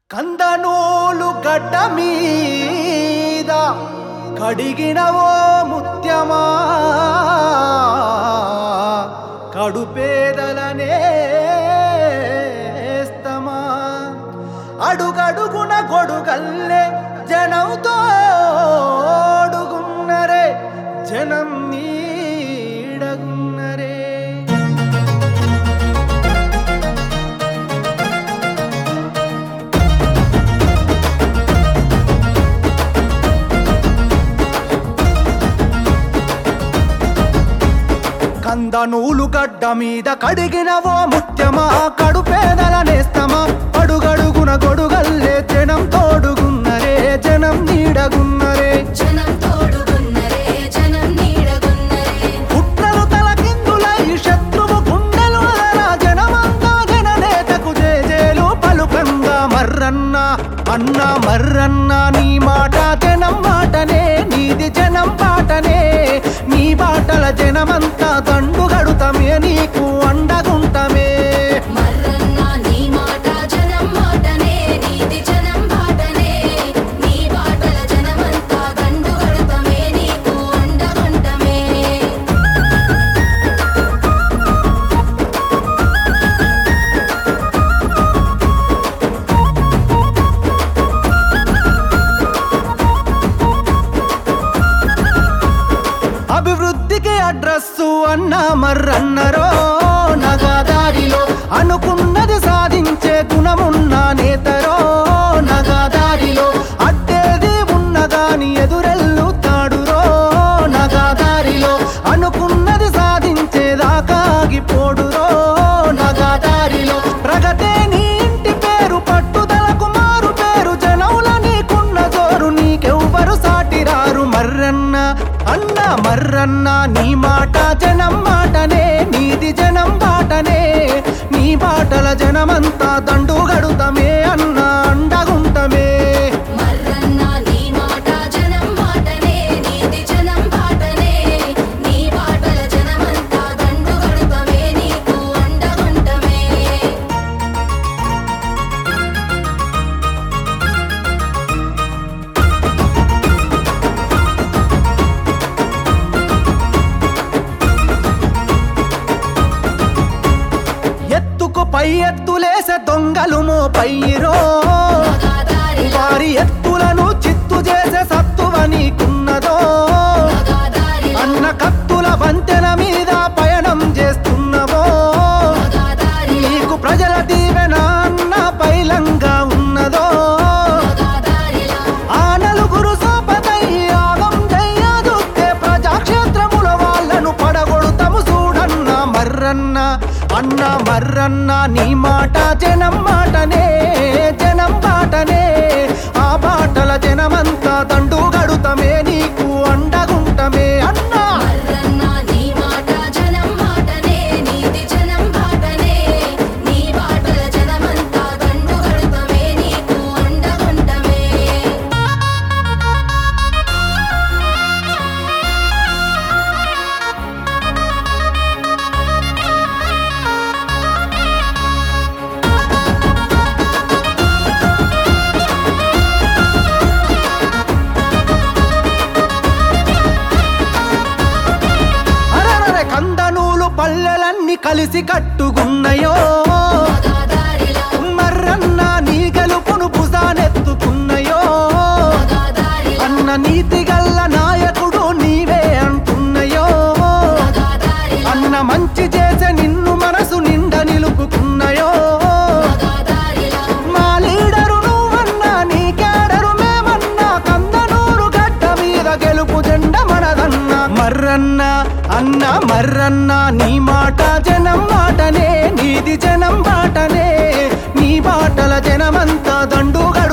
కందనూలు గడ్డ మీద కడిగిన ఓ ముత్యమా కడుపేదలనేస్తమా అడుగడుగున గొడుగల్లే జనంతో అడుగున్నరే జనం నీడగున్నరే కంద నూలు గడ్డ మీద కడిగిన ఓ ముత్యమా కడుపేదల నేస్తమా అడుగడుగున గొడుగల్లే జనం తోడుగున్నరే జనం నీడగున్నరే జనం తోడుగున్నరే జనం నీడగున్నరే పుట్టలు తలకిందులై శత్రువు గుండెలు అలరా జనమంతా జననేతకు జేజేలు పలుకంగా మర్రన్న అన్న మర్రన్న నీ మాట జనం మాటనే నీది జనం పాటనే నీ బాటల జనమంతా దండుగడుతమే నీకు అండగుంటమే మర్రన్న నీ మాట జనం మాటనే నీతి జనం బాటనే నీ బాటల జనమంతా దండు గడుతమే నీకు అండగుంటమే అభివృద్ధికి అడ్రస్సు అన్న మర్రన్నరో నగదారిలో అనుకున్నది సాధించే గుణమున్న నేతరో నగదారిలో అడ్డేది ఉన్నదాని ఎదురెల్లుతాడురో నగదారిలో అనుకున్నది సాధించేదాకాగిపోడురో నగదారిలో ప్రగతే నీ ఇంటి పేరు పట్టుదలకు మారు పేరు జనముల నీకున్న జోరు నీకెవ్వరు సాటిరారు మర్రన్న అన్న మర్రన్న నీ మాట జనం మాటనే నీది జనం బాటనే నీ బాటల జనమంతా దండు గడుతమే అన్న అండగుంటమే మర్రన్న నీ మాట జనం మాటనే నీతి జనం బాటనే నీ బాటల జనమంతా దండు గడుతమే నీకు అండగుంటమే ఎత్తుకు పై ఎత్తులేసే దొంగలు మోపయ్యిరో మగదారిలో వారి ఎత్తులను చిత్తు చేసే సత్తువ నీకున్నదో మగదారిలో అన్న కత్తుల వంతెన మీద పయనం చేస్తున్నవో మగదారిలో నీకు ప్రజల దీవెన అన్న పైలంగా ఉన్నదో మగదారిలో ఆ నలుగురు సోపతై యాగం చెయ్యదుస్తే ప్రజాక్షేత్రముల వాళ్ళను పడగొడుతము చూడన్న మర్రన్న అన్న మర్రన్న నీ మాట జనం మాటనే జనం బాటనే ఆ బాటల జనమంతా దండు గడుతమే నీకు అండగుంటమే అన్నా మర్రన్న నీ మాట జనం మాటనే నీతి జనం బాటనే నీ బాటల జనమంతా దండు గడుతమే నీకు అండగుంటమే అరరరే కందనూలు పల్లెలన్నీ కలిసి కట్టుకున్నయో మగదారిలో మర్రన్న నీ గెలుపును భుజానెత్తుకున్నయో మగదారిలో అన్న నీతి గల్ల నాయకుడు నీవే అంటున్నయో మగదారిలో అన్న మంచి చేసే నిన్ను మనసు నిండా నిలుపుకున్నయో మగదారిలో మా లీడరు నువ్వన్నా నీ కేడరు మేమన్నా కందనూరు గడ్డ మీద గెలుపు జెండ మనదన్న మర్రన్న అన్న మర్రన్న నీ మాట జనం మాటనే నీది జనం బాటనే నీ బాటల జనమంతా దండుగ